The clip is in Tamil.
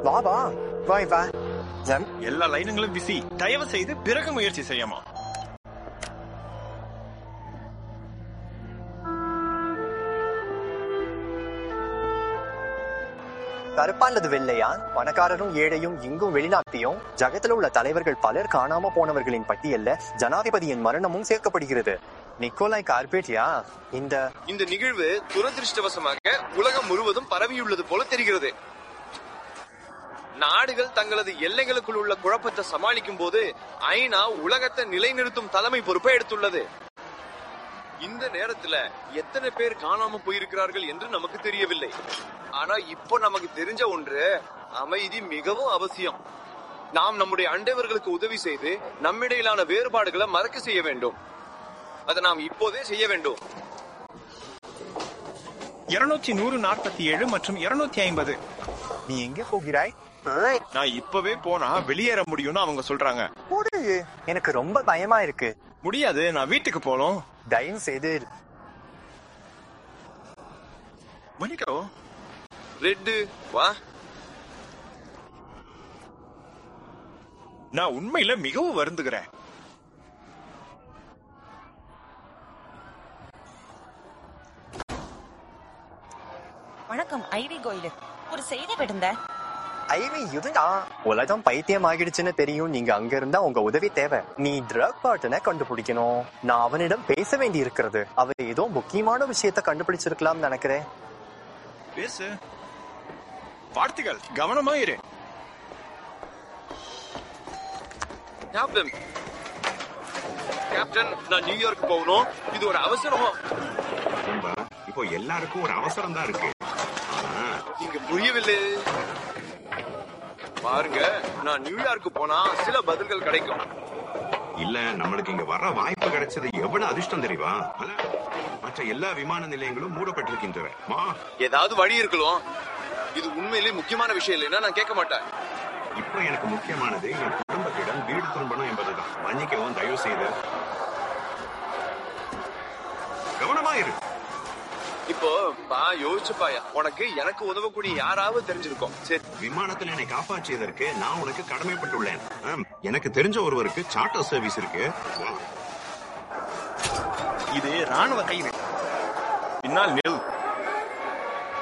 வா வா வாய் வா ஜம் எல்லா லைனுங்களும் பிஸி தயவு செய்து பிறகு முயற்சி செய்யமா கருப்பா அல்லது வெள்ளையா பணக்காரரும் ஏழையும் இங்கும் வெளிநாட்டியும் ஜகத்துல உள்ள தலைவர்கள் பலர் காணாம போனவர்களின் பட்டியல்ல ஜனாதிபதியின் மரணமும் சேர்க்கப்படுகிறது நிக்கோலாய் கார்பேட்டியா இந்த இந்த நிகழ்வு துரதிருஷ்டவசமாக உலகம் முழுவதும் பரவியுள்ளது போல தெரிகிறது நாடுகள் தங்களது எல்லைகளுக்குள் உள்ள குழப்பத்தை சமாளிக்கும் போது ஐநா உலகத்தை நிலைநிறுத்தும் தலைமை பொறுப்பை எடுத்துள்ளது இந்த நேரத்துல எத்தனை பேர் காணாம போயிருக்கிறார்கள் என்று நமக்கு தெரியவில்லை ஆனா இப்போ நமக்கு தெரிஞ்ச ஒன்று அமைதி மிகவும் அவசியம் நாம் நம்முடைய அண்டைவர்களுக்கு உதவி செய்து நம்மிடையிலான வேறுபாடுகளை மறக்க செய்ய வேண்டும் அதை நாம் இப்போதே செய்ய வேண்டும் இருநூற்றி நூறு நாற்பத்தி ஏழு மற்றும் இருநூத்தி ஐம்பது நீ எங்க போகிறாய் நான் இப்பவே போனா வெளியேற முடியும்னு அவங்க சொல்றாங்க போடு. எனக்கு ரொம்ப பயமா இருக்கு முடியாது நான் வீட்டுக்கு போகணும் தயவு செய்து மணிக்கோ ரெட்டு வா நான் உண்மையில மிகவும் வருந்துகிறேன் வணக்கம் ஐவி கோயிலு ஒரு செய்தி விடுந்த ஐவி இதுடா உலகம் பைத்தியம் ஆகிடுச்சுன்னு தெரியும் நீங்க அங்க இருந்தா உங்க உதவி தேவை நீ ட்ரக் பார்ட்டனை கண்டுபிடிக்கணும் நான் அவனிடம் பேச வேண்டி இருக்கிறது அவர் ஏதோ முக்கியமான விஷயத்த கண்டுபிடிச்சிருக்கலாம் நினைக்கிறேன் பேசு வார்த்தைகள் கவனமா இரு கேப்டன் கேப்டன் நான் நியூயார்க் போகணும் இது ஒரு அவசரம் நண்பா, இப்போ எல்லாருக்கும் ஒரு அவசரம் தான் இருக்கு ஆனா, நீங்க புரியவில்லை பாருங்க நான் நியூயார்க் போனா சில பதில்கள் கிடைக்கும் இல்ல நம்மளுக்கு இங்க வர வாய்ப்பு கிடைச்சது எவ்வளவு அதிர்ஷ்டம் தெரியுமா அல்ல, மற்ற எல்லா விமான நிலையங்களும் மூடப்பட்டிருக்கின்றன மா ஏதாவது வழி இருக்கலாம் இது உண்மையிலேயே முக்கியமான விஷயம் இல்லைன்னா நான் கேட்க மாட்டேன் இப்போ எனக்கு முக்கியமானது என் குடும்பத்திடம் வீடு திரும்பணும் என்பதுதான் மன்னிக்கவும் தயவு செய்து கவனமா இரு இப்போ பா யோசிச்சு பாயா உனக்கு எனக்கு உதவக்கூடிய யாராவது தெரிஞ்சிருக்கும் சரி விமானத்தில் என்னை காப்பாற்றியதற்கு நான் உனக்கு கடமைப்பட்டுள்ளேன் ஆம், எனக்கு தெரிஞ்ச ஒருவருக்கு சார்ட்டர் சர்வீஸ் இருக்கு வா. இது ராணுவ கயிறு பின்னால் நில்